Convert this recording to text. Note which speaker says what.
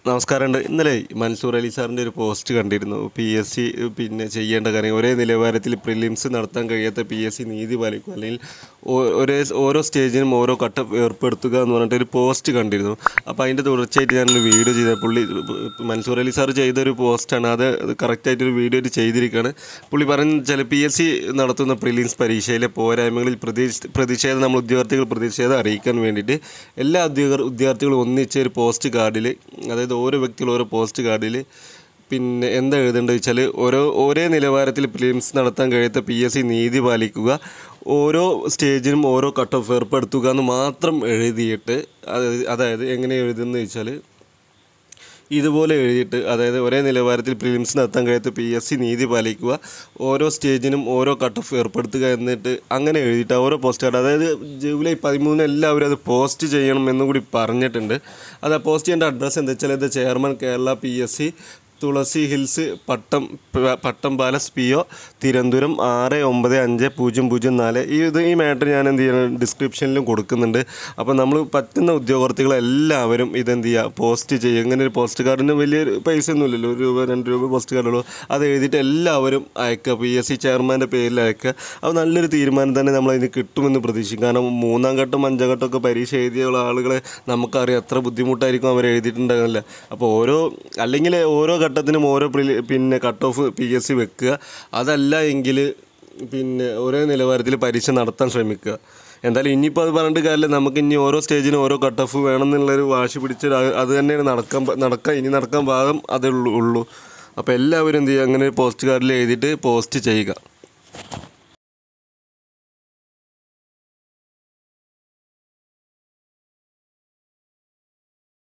Speaker 1: നമസ്കാരമുണ്ട് ഇന്നലെ മൻസൂർ അലി സാറിൻ്റെ ഒരു പോസ്റ്റ് കണ്ടിരുന്നു പി എസ് സി പിന്നെ ചെയ്യേണ്ട കാര്യം ഒരേ നിലവാരത്തിൽ പ്രിലിംസ് നടത്താൻ കഴിയാത്ത പി എസ് സി നീതി പാലിക്കുക അല്ലെങ്കിൽ ഓ- ഒരേ ഓരോ സ്റ്റേജിനും ഓരോ ഘട്ടം ഏർപ്പെടുത്തുക എന്ന് പറഞ്ഞിട്ട് ഒരു പോസ്റ്റ് കണ്ടിരുന്നു അപ്പോൾ അതിൻ്റെ തുടർച്ചയായിട്ട് ഞാനൊരു വീഡിയോ ചെയ്ത പുള്ളി മൻസൂർ അലി സാർ ചെയ്തൊരു പോസ്റ്റാണ് അത് കറക്റ്റായിട്ടൊരു വീഡിയോ ചെയ്തിരിക്കുകയാണ് പുള്ളി പറയുന്നത് വെച്ചാൽ പി എസ് സി നടത്തുന്ന പ്രിലിംസ് പരീക്ഷയിലെ പോരായ്മകളിൽ പ്രതീക്ഷ പ്രതിഷേധം നമ്മൾ ഉദ്യോഗാർത്ഥികൾ പ്രതിഷേധം അറിയിക്കാൻ വേണ്ടിയിട്ട് എല്ലാ ഉദ്യോഗ ഉദ്യോഗാർത്ഥികളും ഒന്നിച്ച ഒരു പോസ്റ്റ് കാർഡിൽ അതായത് ഓരോ വ്യക്തികളും ഓരോ പോസ്റ്റ് കാർഡിൽ പിന്നെ എന്താ എഴുതേണ്ടത് വെച്ചാൽ ഓരോ ഒരേ നിലവാരത്തിൽ പ്രിലിംസ് നടത്താൻ കഴിയാത്ത പി എസ് സി നീതി പാലിക്കുക ഓരോ സ്റ്റേജിനും ഓരോ കട്ട് ഓഫ് ഏർപ്പെടുത്തുക എന്ന് മാത്രം എഴുതിയിട്ട് അത് അതായത് എങ്ങനെ എഴുതുന്നത് വെച്ചാൽ ഇതുപോലെ എഴുതിയിട്ട് അതായത് ഒരേ നിലവാരത്തിൽ പ്രിലിംസ് നടത്താൻ കഴിയാത്ത പി എസ് സി നീതി പാലിക്കുക ഓരോ സ്റ്റേജിനും ഓരോ കട്ട് ഓഫ് ഏർപ്പെടുത്തുക എന്നിട്ട് അങ്ങനെ എഴുതിയിട്ട് ഓരോ പോസ്റ്റ് കാർഡ് അതായത് ജൂലൈ പതിമൂന്ന് എല്ലാവരും അത് പോസ്റ്റ് ചെയ്യണം എന്നും കൂടി പറഞ്ഞിട്ടുണ്ട് അത് ആ പോസ്റ്റ് ചെയ്യേണ്ട അഡ്രസ്സ് എന്താ വെച്ചാൽ ഇത് chairman Kerala P S C Thulasi hills Pattom പ- Pattom palace P O Thiruvananthapuram ആറ് ഒമ്പത് അഞ്ച് പൂജ്യം പൂജ്യം നാല് ഈ ഇത് ഈ മാറ്റർ ഞാൻ എന്ത് ചെയ്യണം ഡിസ്ക്രിപ്ഷനിലും കൊടുക്കുന്നുണ്ട് അപ്പോൾ നമ്മൾ പറ്റുന്ന ഉദ്യോഗാർത്ഥികളെല്ലാവരും ഇതെന്ത് ചെയ്യുക പോസ്റ്റ് ചെയ്യുക ഇങ്ങനെ ഒരു പോസ്റ്റ് കാർഡിന് വലിയ പൈസ ഒന്നുമില്ലല്ലോ ഒരു രൂപ രണ്ട് രൂപ പോസ്റ്റ് കാർഡുള്ളൂ അത് എഴുതിയിട്ട് എല്ലാവരും അയക്കുക പി എസ് സി ചെയർമാൻ്റെ പേരിൽ അയക്കുക അത് നല്ലൊരു തീരുമാനം തന്നെ നമ്മൾ അതിന് കിട്ടുമെന്ന് പ്രതീക്ഷിക്കും കാരണം മൂന്നാം ഘട്ടം അഞ്ചാം ഘട്ടമൊക്കെ പരീക്ഷ എഴുതിയുള്ള ആളുകളെ നമുക്കറിയാം എത്ര ബുദ്ധിമുട്ടായിരിക്കും അവർ എഴുതിയിട്ടുണ്ടാകില്ല അപ്പോൾ ഓരോ അല്ലെങ്കിൽ ഓരോ ഘട്ടത്തിനും ഓരോ പ്രിലി പിന്നെ cut off P S C വെക്കുക അതല്ല എങ്കിൽ പിന്നെ ഒരേ നിലവാരത്തിൽ പരീക്ഷ നടത്താൻ ശ്രമിക്കുക എന്തായാലും ഇനിയിപ്പോൾ അത് പറഞ്ഞിട്ട് കാര്യമില്ല നമുക്ക് ഇനി ഓരോ സ്റ്റേജിനും ഓരോ കട്ട് ഓഫ് വേണം എന്നുള്ളൊരു വാശി പിടിച്ച് അത് അത് തന്നെയാണ് നടക്കാൻ പ- നടക്കാൻ ഇനി നടക്കാൻ ഭാഗം അതേ ഉള്ളൂ ഉള്ളൂ അപ്പോൾ എല്ലാവരും എന്ത് ചെയ്യുക അങ്ങനെ ഒരു പോസ്റ്റ് കാർഡിൽ എഴുതിയിട്ട് പോസ്റ്റ് ചെയ്യുക